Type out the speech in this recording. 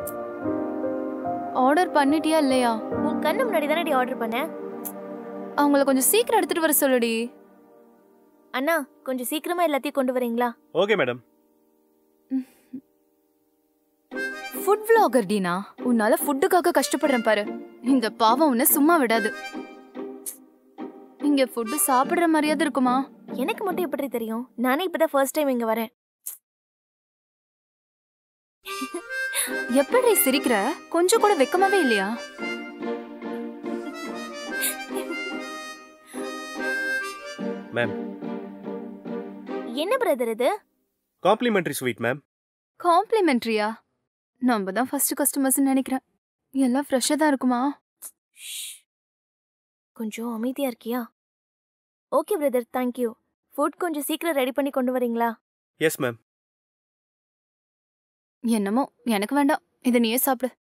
Order பண்ணிட்டியா இல்லையா உன் கண்ணு முன்னாடி தானே ஆர்டர் பண்ணேன் அவங்கள கொஞ்சம் சீக்கிரம் எடுத்துட்டு வர சொல்லுடி அண்ணா கொஞ்சம் சீக்கிரமா எல்லாத்தையும் கொண்டு வரீங்களா okay madam food vlogger Teena உன்னால ஃபுட்டுக்காக கஷ்டப்படுறேன் பாரு இந்த பாவம் உன்னை சும்மா விடாது இங்க ஃபுட்டு சாப்பிடுற மரியாதை இருக்குமா எனக்கு மட்டும் எப்படி தெரியும் நானே இப்பதான் ஃபர்ஸ்ட் டைம் இங்க வரேன் எப்படி சிரிக்கிற கொஞ்சம் கூட வெக்கமாவே இல்லையா மேம் என்ன பிரதர் இது காம்ப்ளிமெண்டரி ஸ்வீட் மேம் காம்ப்ளிமெண்ட்ரியா நம்ம தான் ஃபர்ஸ்ட் கஸ்டமர்ஸ் நினைக்கிறேன் எல்லாம் ஃப்ரெஷ்ஷாக தான் இருக்குமா ஷ். கொஞ்சம் அமைதியா இருக்கியா ஓகே பிரதர் தேங்க்யூ ஃபுட் கொஞ்சம் சீக்கிரம் ரெடி பண்ணி கொண்டு வரீங்களா எஸ் மேம் என்னமோ எனக்கு வேண்டாம் இதை நீயே சாப்பிடு